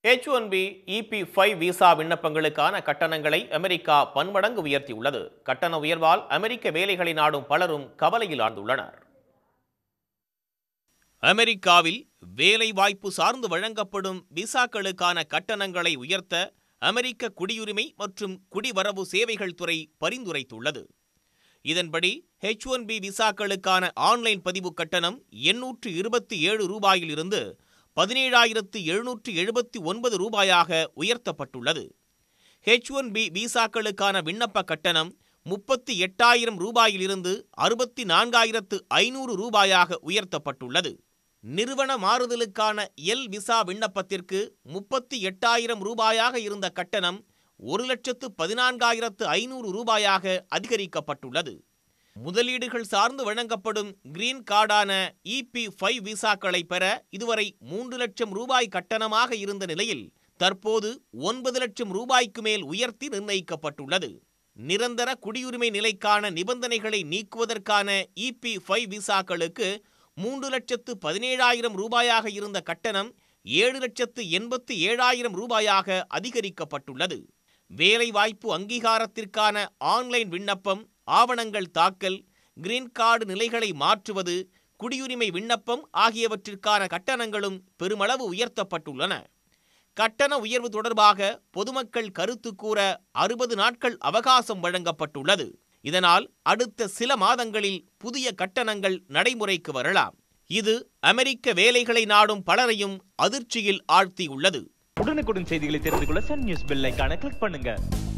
H one B E B five visa விண்ணப்பங்களுக்கான கட்டணங்களை America பன்மடங்கு உயர்த்தியுள்ளது கட்டண உயர்வால் அமெரிக்க வேலைகளை நாடும் பலரும் கவலையில் ஆழ்ந்துள்ளனர் அமெரிக்காவில் வேலை வாய்ப்பு சார்ந்து வழங்கப்படும் விசாக்களுக்கான கட்டணங்களை உயர்த்த அமெரிக்க குடியுரிமை மற்றும் குடிவரவு சேவைகள் துறை பரிந்துரைத்துள்ளது இதன்படி ஹெச் ஒன் பி விசாக்களுக்கான ஆன்லைன் பதிவு கட்டணம் எண்ணூற்று இருபத்தி ஏழு ரூபாயிலிருந்து பதினேழாயிரத்து எழுநூற்று எழுபத்தி ஒன்பது ரூபாயாக உயர்த்தப்பட்டுள்ளது ஹெச் ஒன் பி விசாக்களுக்கான விண்ணப்ப கட்டணம் முப்பத்தி எட்டாயிரம் ரூபாயிலிருந்து அறுபத்தி நான்காயிரத்து ஐநூறு ரூபாயாக உயர்த்தப்பட்டுள்ளது நிறுவன மாறுதலுக்கான எல் விசா விண்ணப்பத்திற்கு முப்பத்தி எட்டாயிரம் ரூபாயாக இருந்த கட்டணம் ஒரு லட்சத்து பதினான்காயிரத்து ஐநூறு ரூபாயாக அதிகரிக்கப்பட்டுள்ளது முதலீடுகள் சார்ந்து வழங்கப்படும் கிரீன் கார்டான இபி ஃபைவ் விசாக்களை பெற இதுவரை மூன்று லட்சம் ரூபாய் கட்டணமாக இருந்த நிலையில் தற்போது ஒன்பது லட்சம் ரூபாய்க்கு மேல் உயர்த்தி நிர்ணயிக்கப்பட்டுள்ளது நிரந்தர குடியுரிமை நிலைக்கான நிபந்தனைகளை நீக்குவதற்கான இபி ஃபைவ் விசாக்களுக்கு மூன்று லட்சத்து பதினேழாயிரம் ரூபாயாக இருந்த கட்டணம் ஏழு லட்சத்து எண்பத்து ஏழாயிரம் ரூபாயாக அதிகரிக்கப்பட்டுள்ளது வேலைவாய்ப்பு அங்கீகாரத்திற்கான ஆன்லைன் விண்ணப்பம் ஆவணங்கள் தாக்கல் கிரீன் கார்டு நிலைகளை மாற்றுவது குடியுரிமை விண்ணப்பம் ஆகியவற்றிற்கான கட்டணங்களும் பெருமளவு உயர்த்தப்பட்டுள்ளன கட்டண உயர்வு தொடர்பாக பொதுமக்கள் கருத்து கூற அறுபது நாட்கள் அவகாசம் வழங்கப்பட்டுள்ளது இதனால் அடுத்த சில மாதங்களில் புதிய கட்டணங்கள் நடைமுறைக்கு வரலாம் இது அமெரிக்க வேலைகளை நாடும் பலரையும் அதிர்ச்சியில் ஆழ்த்தியுள்ளது உடனுக்குடன் செய்திகளை தெரிந்து கொள்ள சன் நியூஸ் பெல் ஐகானை கிளிக் பண்ணுங்க